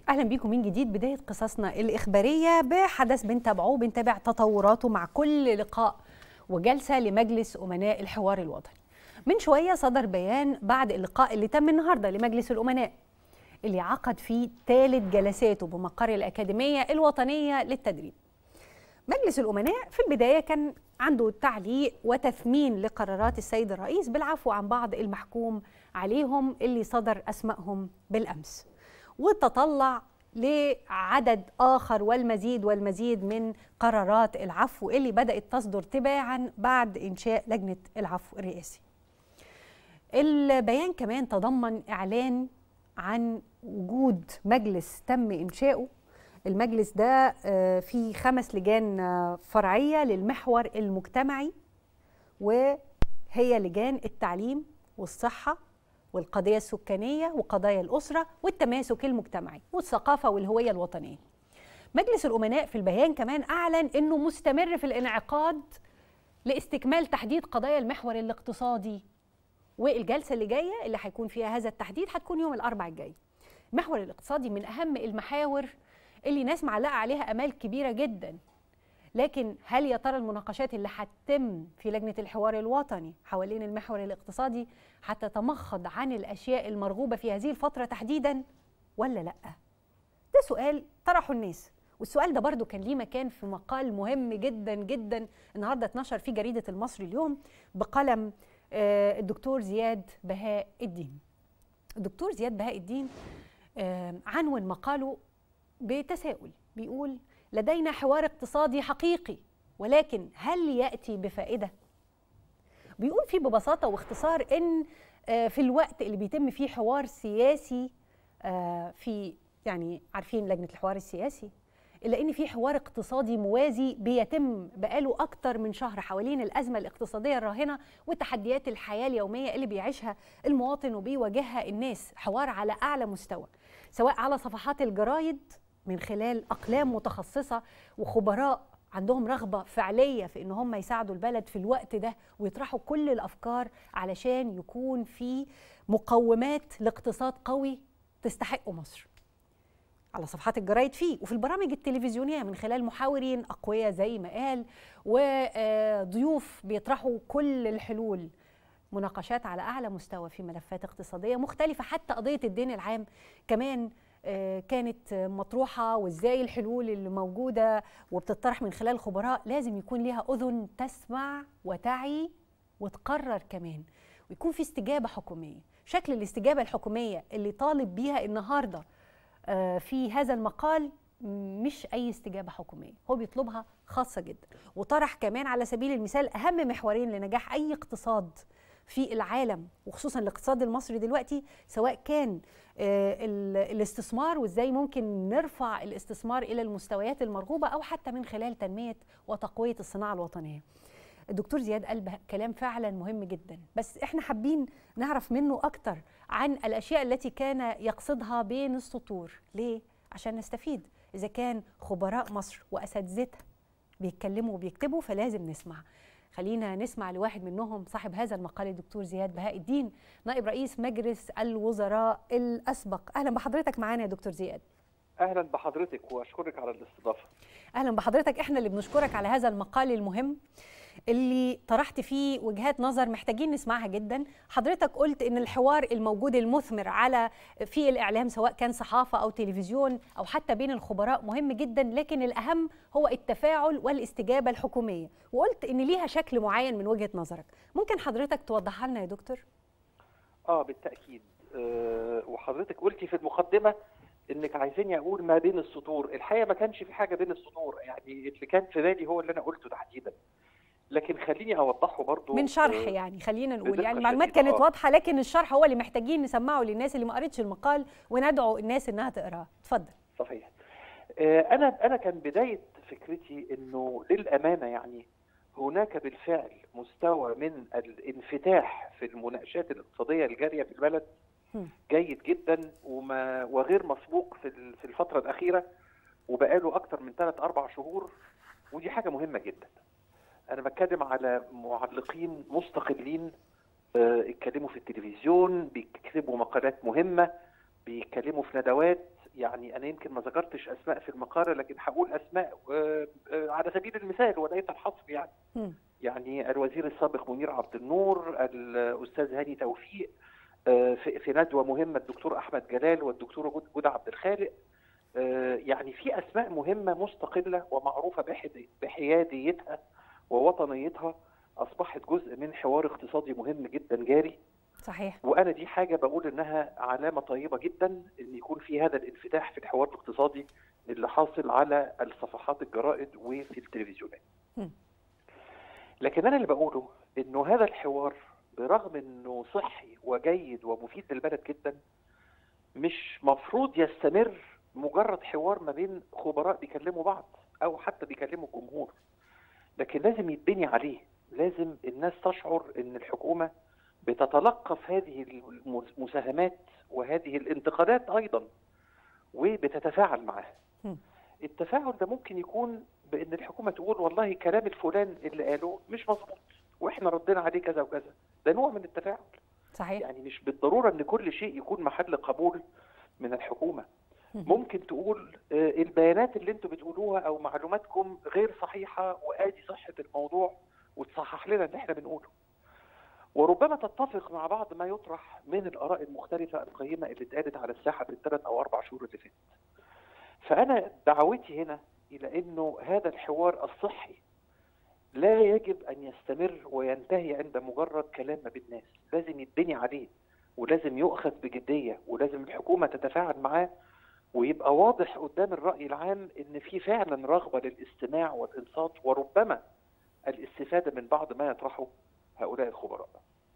اهلا بيكم من جديد بدايه قصصنا الاخباريه بحدث بنتابعه بنتابع تطوراته مع كل لقاء وجلسه لمجلس امناء الحوار الوطني. من شويه صدر بيان بعد اللقاء اللي تم النهارده لمجلس الامناء اللي عقد فيه ثالث جلساته بمقر الاكاديميه الوطنيه للتدريب. مجلس الامناء في البدايه كان عنده تعليق وتثمين لقرارات السيد الرئيس بالعفو عن بعض المحكوم عليهم اللي صدر اسمائهم بالامس. وتطلع لعدد آخر والمزيد والمزيد من قرارات العفو اللي بدأت تصدر تباعا بعد إنشاء لجنة العفو الرئاسي البيان كمان تضمن إعلان عن وجود مجلس تم إنشاؤه المجلس ده فيه خمس لجان فرعية للمحور المجتمعي وهي لجان التعليم والصحة والقضية السكانية وقضايا الأسرة والتماسك المجتمعي والثقافة والهوية الوطنية مجلس الأمناء في البيان كمان أعلن أنه مستمر في الانعقاد لاستكمال تحديد قضايا المحور الاقتصادي والجلسة اللي جاية اللي هيكون فيها هذا التحديد هتكون يوم الأربع الجاي المحور الاقتصادي من أهم المحاور اللي ناس معلقة عليها أمال كبيرة جدا لكن هل يا ترى المناقشات اللي هتتم في لجنه الحوار الوطني حوالين المحور الاقتصادي هتتمخض عن الاشياء المرغوبه في هذه الفتره تحديدا ولا لا؟ ده سؤال طرحه الناس والسؤال ده برضو كان ليه مكان في مقال مهم جدا جدا النهارده اتنشر في جريده المصري اليوم بقلم الدكتور زياد بهاء الدين. الدكتور زياد بهاء الدين عنون مقاله بتساؤل بيقول لدينا حوار اقتصادي حقيقي ولكن هل ياتي بفائده بيقول فيه ببساطه واختصار ان في الوقت اللي بيتم فيه حوار سياسي في يعني عارفين لجنه الحوار السياسي الا ان في حوار اقتصادي موازي بيتم بقاله اكتر من شهر حوالين الازمه الاقتصاديه الراهنه وتحديات الحياه اليوميه اللي بيعيشها المواطن وبيواجهها الناس حوار على اعلى مستوى سواء على صفحات الجرايد من خلال اقلام متخصصه وخبراء عندهم رغبه فعليه في ان هم يساعدوا البلد في الوقت ده ويطرحوا كل الافكار علشان يكون في مقومات لاقتصاد قوي تستحقه مصر. على صفحات الجرايد فيه وفي البرامج التلفزيونيه من خلال محاورين اقوياء زي ما قال وضيوف بيطرحوا كل الحلول مناقشات على اعلى مستوى في ملفات اقتصاديه مختلفه حتى قضيه الدين العام كمان كانت مطروحه وازاي الحلول اللي موجوده وبتطرح من خلال خبراء لازم يكون ليها اذن تسمع وتعي وتقرر كمان ويكون في استجابه حكوميه شكل الاستجابه الحكوميه اللي طالب بيها النهارده في هذا المقال مش اي استجابه حكوميه هو بيطلبها خاصه جدا وطرح كمان على سبيل المثال اهم محورين لنجاح اي اقتصاد في العالم وخصوصا الاقتصاد المصري دلوقتي سواء كان الاستثمار وازاي ممكن نرفع الاستثمار الى المستويات المرغوبه او حتى من خلال تنميه وتقويه الصناعه الوطنيه. الدكتور زياد قال كلام فعلا مهم جدا بس احنا حابين نعرف منه اكتر عن الاشياء التي كان يقصدها بين السطور ليه عشان نستفيد اذا كان خبراء مصر واساتذتها بيتكلموا وبيكتبوا فلازم نسمع خلينا نسمع لواحد منهم صاحب هذا المقال الدكتور زياد بهاء الدين نائب رئيس مجلس الوزراء الاسبق اهلا بحضرتك معانا يا دكتور زياد اهلا بحضرتك واشكرك على الاستضافه اهلا بحضرتك احنا اللي بنشكرك على هذا المقال المهم اللي طرحت فيه وجهات نظر محتاجين نسمعها جدا حضرتك قلت ان الحوار الموجود المثمر على في الاعلام سواء كان صحافه او تلفزيون او حتى بين الخبراء مهم جدا لكن الاهم هو التفاعل والاستجابه الحكوميه وقلت ان ليها شكل معين من وجهه نظرك ممكن حضرتك توضحها لنا يا دكتور اه بالتاكيد أه وحضرتك قلتي في المقدمه انك عايزيني اقول ما بين السطور الحقيقه ما كانش في حاجه بين السطور يعني اللي كان في بالي هو اللي انا قلته تحديدا لكن خليني اوضحه برضو من شرح يعني خلينا نقول يعني المعلومات كانت واضحه لكن الشرح هو اللي محتاجين نسمعه للناس اللي ما قريتش المقال وندعو الناس انها تقراه اتفضل صحيح انا انا كان بدايه فكرتي انه للامانه يعني هناك بالفعل مستوى من الانفتاح في المناقشات الاقتصاديه الجاريه في البلد جيد جدا وما وغير مسبوق في في الفتره الاخيره وبقاله اكثر من ثلاث اربع شهور ودي حاجه مهمه جدا انا بتكلم على معلقين مستقلين اتكلموا في التلفزيون بيكتبوا مقالات مهمه بيتكلموا في ندوات يعني انا يمكن ما ذكرتش اسماء في المقاله لكن هقول اسماء آه، آه، على سبيل المثال وليس الحصر يعني مم. يعني الوزير السابق منير عبد النور الاستاذ هاني توفيق آه، في في ندوه مهمه الدكتور احمد جلال والدكتوره جود- جودة عبد الخالق آه، يعني في اسماء مهمه مستقله ومعروفه بحد- بحياديتها ووطنيتها اصبحت جزء من حوار اقتصادي مهم جدا جاري صحيح وانا دي حاجه بقول انها علامه طيبه جدا ان يكون في هذا الانفتاح في الحوار الاقتصادي اللي حاصل على الصفحات الجرائد وفي التلفزيونات. مم. لكن انا اللي بقوله انه هذا الحوار برغم انه صحي وجيد ومفيد للبلد جدا مش مفروض يستمر مجرد حوار ما بين خبراء بيكلموا بعض او حتى بيكلموا الجمهور. لكن لازم يتبني عليه، لازم الناس تشعر ان الحكومه بتتلقف هذه المساهمات وهذه الانتقادات ايضا وبتتفاعل معها. مم. التفاعل ده ممكن يكون بان الحكومه تقول والله كلام الفلان اللي قاله مش مظبوط واحنا ردينا عليه كذا وكذا ده نوع من التفاعل صحيح يعني مش بالضروره ان كل شيء يكون محل قبول من الحكومه مم. ممكن تقول آه، البيانات اللي انتوا بتقولوها او معلوماتكم غير صحيحه وادي صحه الموضوع وتصحح لنا اللي احنا بنقوله وربما تتفق مع بعض ما يطرح من الاراء المختلفه القيمه اللي اتقالت على الساحه في الثلاث او اربع شهور اللي فاتت. فانا دعوتي هنا الى انه هذا الحوار الصحي لا يجب ان يستمر وينتهي عند مجرد كلام ما بين الناس، لازم يتبني عليه ولازم يؤخذ بجديه ولازم الحكومه تتفاعل معاه ويبقى واضح قدام الراي العام ان في فعلا رغبه للاستماع والانصات وربما الاستفاده من بعض ما يطرحه هؤلاء الخبراء.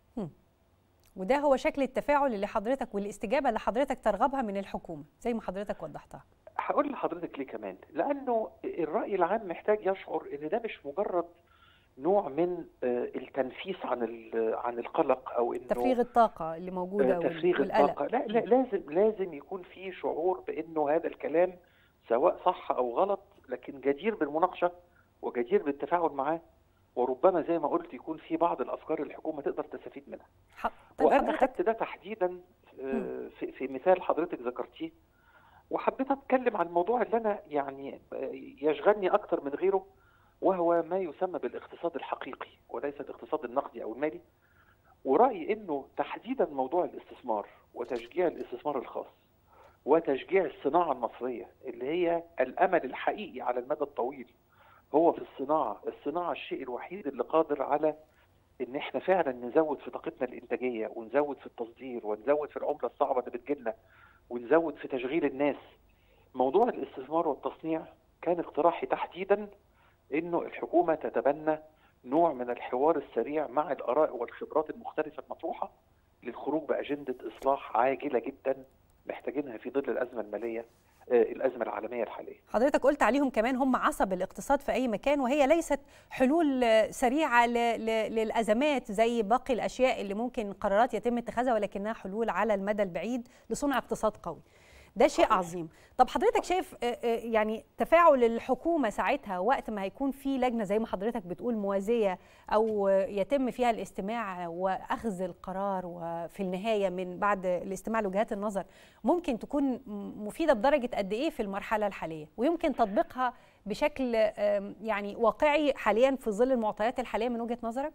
وده هو شكل التفاعل اللي حضرتك والاستجابه اللي حضرتك ترغبها من الحكومه زي ما حضرتك وضحتها هقول لحضرتك ليه كمان لانه الراي العام محتاج يشعر ان ده مش مجرد نوع من آه، التنفيس عن ال- عن القلق او انه تفريغ الطاقه اللي موجوده آه، وال- تفريغ والقلق الطاقه لا لا لازم لازم يكون في شعور بانه هذا الكلام سواء صح او غلط لكن جدير بالمناقشه وجدير بالتفاعل معاه وربما زي ما قلت يكون في بعض الافكار اللي الحكومه تقدر تستفيد منها ح- طيب وانا حضرتك خدت ده تحديدا آه، في في مثال حضرتك ذكرتيه وحبيت اتكلم عن الموضوع اللي انا يعني آه، يشغلني اكتر من غيره وهو ما يسمى بالاقتصاد الحقيقي وليس الاقتصاد النقدي او المالي ورايي انه تحديدا موضوع الاستثمار وتشجيع الاستثمار الخاص وتشجيع الصناعه المصريه اللي هي الامل الحقيقي على المدى الطويل هو في الصناعه، الصناعه الشيء الوحيد اللي قادر على ان احنا فعلا نزود في طاقتنا الانتاجيه ونزود في التصدير ونزود في العمله الصعبه اللي بتجيلنا ونزود في تشغيل الناس. موضوع الاستثمار والتصنيع كان اقتراحي تحديدا انه الحكومه تتبنى نوع من الحوار السريع مع الاراء والخبرات المختلفه المطروحه للخروج باجنده اصلاح عاجله جدا محتاجينها في ظل الازمه الماليه آه، الازمه العالميه الحاليه. حضرتك قلت عليهم كمان هم عصب الاقتصاد في اي مكان وهي ليست حلول آه، سريعه ل- ل- للازمات زي باقي الاشياء اللي ممكن قرارات يتم اتخاذها ولكنها حلول على المدى البعيد لصنع اقتصاد قوي ده شيء صحيح. عظيم طب حضرتك شايف آه، آه، يعني تفاعل الحكومه ساعتها وقت ما هيكون في لجنه زي ما حضرتك بتقول موازيه او آه، يتم فيها الاستماع واخذ القرار وفي النهايه من بعد الاستماع لوجهات النظر ممكن تكون م- مفيده بدرجه قد ايه في المرحله الحاليه ويمكن تطبيقها بشكل آم، يعني واقعي حاليا في ظل المعطيات الحاليه من وجهه نظرك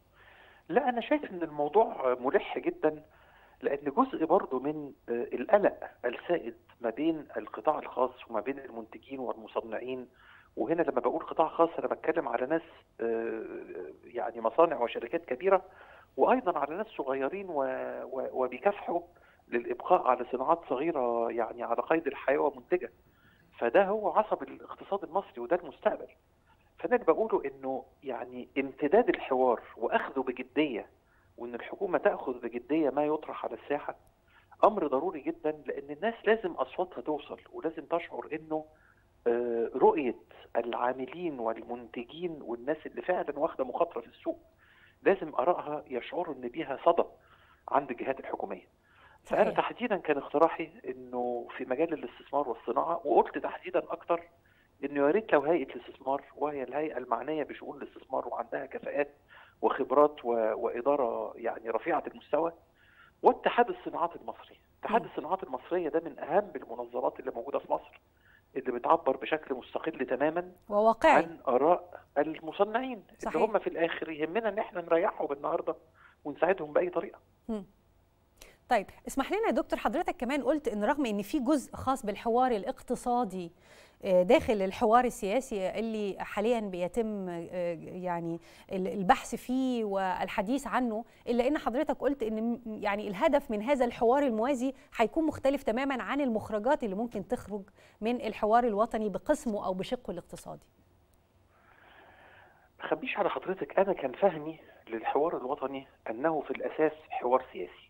لا انا شايف ان الموضوع ملح جدا لان جزء برضه من آه، القلق السائد ما بين القطاع الخاص وما بين المنتجين والمصنعين وهنا لما بقول قطاع خاص انا بتكلم على ناس آه، يعني مصانع وشركات كبيره وايضا على ناس صغيرين و- و- وبيكافحوا للابقاء على صناعات صغيره يعني على قيد الحياه ومنتجه فده هو عصب الاقتصاد المصري وده المستقبل فانا اللي بقوله انه يعني امتداد الحوار واخذه بجديه وان الحكومه تاخذ بجديه ما يطرح على الساحه امر ضروري جدا لان الناس لازم اصواتها توصل ولازم تشعر انه آه، رؤيه العاملين والمنتجين والناس اللي فعلا واخده مخاطره في السوق لازم ارائها يشعروا ان بيها صدى عند الجهات الحكوميه. فانا صحيح. تحديدا كان اقتراحي انه في مجال الاستثمار والصناعه وقلت تحديدا اكتر انه يا ريت لو هيئه الاستثمار وهي الهيئه المعنيه بشؤون الاستثمار وعندها كفاءات وخبرات و... واداره يعني رفيعه المستوى واتحاد الصناعات المصري اتحاد الصناعات المصريه ده من اهم المنظمات اللي موجوده في مصر اللي بتعبر بشكل مستقل تماما وواقعي عن اراء المصنعين صحيح. اللي هم في الاخر يهمنا ان احنا نريحهم النهارده ونساعدهم باي طريقه طيب اسمح لنا يا دكتور حضرتك كمان قلت ان رغم ان في جزء خاص بالحوار الاقتصادي آه، داخل الحوار السياسي اللي حاليا بيتم آه، يعني ال- البحث فيه والحديث عنه الا ان حضرتك قلت ان م- يعني الهدف من هذا الحوار الموازي هيكون مختلف تماما عن المخرجات اللي ممكن تخرج من الحوار الوطني بقسمه او بشقه الاقتصادي ما اخبيش على حضرتك انا كان فهمي للحوار الوطني انه في الاساس حوار سياسي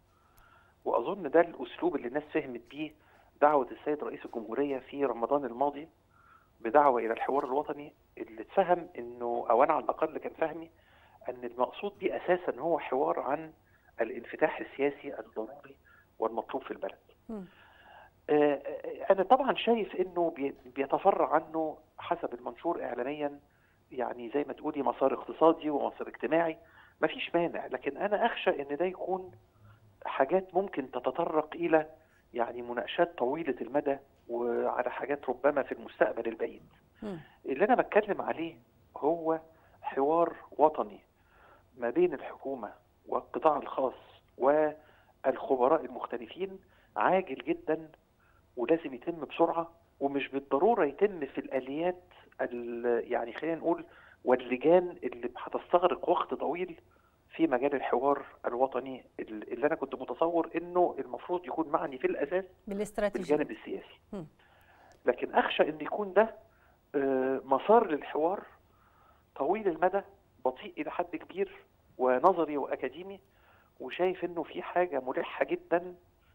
واظن ده الاسلوب اللي الناس فهمت بيه دعوه السيد رئيس الجمهوريه في رمضان الماضي بدعوه الى الحوار الوطني اللي اتفهم انه او انا على الاقل كان فهمي ان المقصود بيه اساسا هو حوار عن الانفتاح السياسي الضروري والمطلوب في البلد. مم. آه، انا طبعا شايف انه بي- بيتفرع عنه حسب المنشور اعلاميا يعني زي ما تقولي مسار اقتصادي ومسار اجتماعي مفيش مانع لكن انا اخشى ان ده يكون حاجات ممكن تتطرق الى يعني مناقشات طويله المدى وعلى حاجات ربما في المستقبل البعيد مم. اللي انا بتكلم عليه هو حوار وطني ما بين الحكومه والقطاع الخاص والخبراء المختلفين عاجل جدا ولازم يتم بسرعه ومش بالضروره يتم في الاليات ال- يعني خلينا نقول واللجان اللي هتستغرق وقت طويل في مجال الحوار الوطني اللي انا كنت متصور انه المفروض يكون معني في الاساس بالاستراتيجيه بالجانب السياسي مم. لكن اخشى ان يكون ده آه، مسار للحوار طويل المدى بطيء الى حد كبير ونظري واكاديمي وشايف انه في حاجه ملحه جدا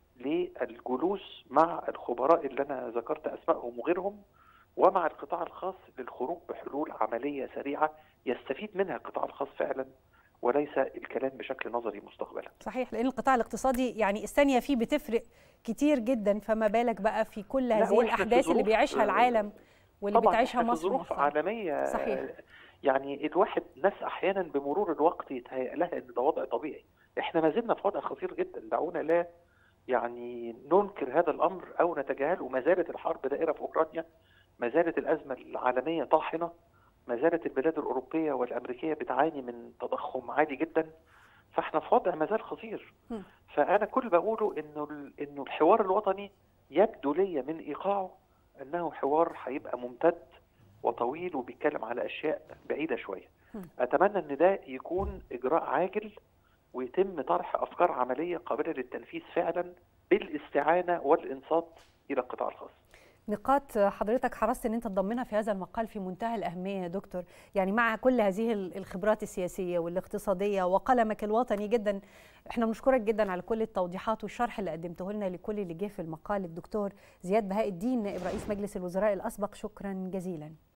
للجلوس مع الخبراء اللي انا ذكرت اسمائهم وغيرهم ومع القطاع الخاص للخروج بحلول عمليه سريعه يستفيد منها القطاع الخاص فعلا وليس الكلام بشكل نظري مستقبلا صحيح لان القطاع الاقتصادي يعني الثانيه فيه بتفرق كتير جدا فما بالك بقى في كل لا، هذه وإحنا في الاحداث اللي ظروف، بيعيشها آه، العالم واللي طبعا بتعيشها إحنا في مصر ظروف مؤخراً. عالميه صحيح. آه، يعني الواحد ناس احيانا بمرور الوقت يتهيأ لها ان ده وضع طبيعي احنا ما زلنا في وضع خطير جدا دعونا لا يعني ننكر هذا الامر او نتجاهله ما زالت الحرب دائره في اوكرانيا ما زالت الازمه العالميه طاحنه ما زالت البلاد الاوروبيه والامريكيه بتعاني من تضخم عالي جدا فاحنا في وضع ما زال خطير مم. فانا كل بقوله انه ال- انه الحوار الوطني يبدو لي من ايقاعه انه حوار هيبقى ممتد وطويل وبيتكلم على اشياء بعيده شويه مم. اتمنى ان ده يكون اجراء عاجل ويتم طرح افكار عمليه قابله للتنفيذ فعلا بالاستعانه والانصات الى القطاع الخاص نقاط حضرتك حرصت ان انت تضمنها في هذا المقال في منتهى الاهميه يا دكتور يعني مع كل هذه ال- الخبرات السياسيه والاقتصاديه وقلمك الوطني جدا احنا بنشكرك جدا على كل التوضيحات والشرح اللي قدمته لنا لكل اللي جه في المقال الدكتور زياد بهاء الدين نائب رئيس مجلس الوزراء الاسبق شكرا جزيلا